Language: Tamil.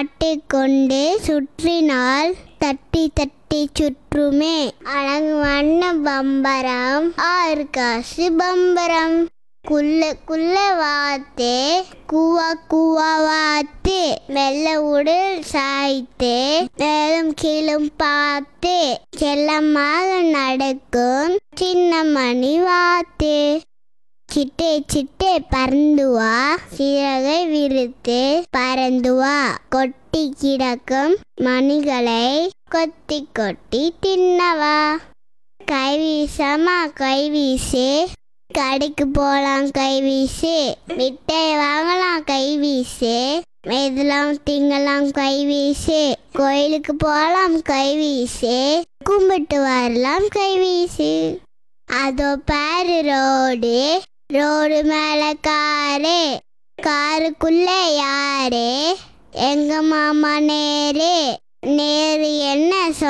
ஆட்டிக்கொண்டு சுற்றினால் தட்டி தட்டி சுற்றுமே அழகு வண்ண பம்பரம் ஆறு காசு பம்பரம் குள்ள குள்ள வாத்து கூவா கூவா வாத்து மெல்ல உடல் சாய்த்து மேலும் கீழும் பார்த்து செல்லமாக நடக்கும் சின்ன மணி வாத்து சிட்டே சிட்டே பறந்து வா சிறகை விரித்து பறந்து வா கொட்டி கிடக்கும் மணிகளை கொத்தி கொட்டி தின்னவா கைவீசமா கைவீசு கடைக்கு போகலாம் கைவீசு மிட்டாய் வாங்கலாம் கைவீசு இதெல்லாம் திங்கலாம் கைவீசு கோயிலுக்கு போகலாம் கைவீசு கும்பிட்டு வரலாம் கைவீசு அதோ பாரு ரோடு ரோடு மேல காரு காருக்குள்ள யாரு எங்க மாமா நேரு நேரு என்ன சொல்